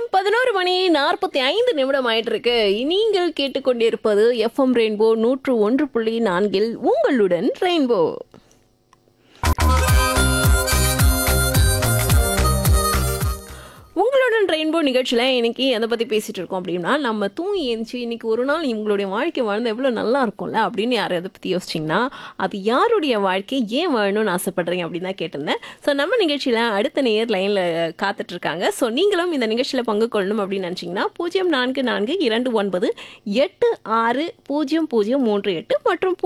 நேரம் பதினோரு மணி நாற்பத்தி ஐந்து நிமிடம் ஆயிட்டு இருக்கு நீங்கள் கேட்டுக்கொண்டிருப்பது எஃப்எம் ரெயின்போ நூற்று ஒன்று புள்ளி நான்கில் உங்களுடன் ரெயின்போ உங்களுடன் ரெயின்போ நிகழ்ச்சியில் இன்னைக்கு எதை பற்றி பேசிகிட்டு இருக்கோம் அப்படின்னா நம்ம தூங்கி எழுந்துச்சு இன்னைக்கு ஒரு நாள் இவங்களுடைய வாழ்க்கை வாழ்ந்து எவ்வளோ நல்லா இருக்கும்ல அப்படின்னு யாரை எதை பற்றி யோசிச்சிங்கன்னா அது யாருடைய வாழ்க்கை ஏன் வாழணும்னு ஆசைப்படுறீங்க அப்படின்னு தான் கேட்டிருந்தேன் ஸோ நம்ம நிகழ்ச்சியில் அடுத்த நேர் லைனில் காத்துட்ருக்காங்க ஸோ நீங்களும் இந்த நிகழ்ச்சியில் பங்கு கொள்ளணும் அப்படின்னு நினச்சிங்கன்னா பூஜ்ஜியம் நான்கு நான்கு இரண்டு ஒன்பது எட்டு ஆறு பூஜ்ஜியம் பூஜ்ஜியம் மூன்று எட்டு மற்றும்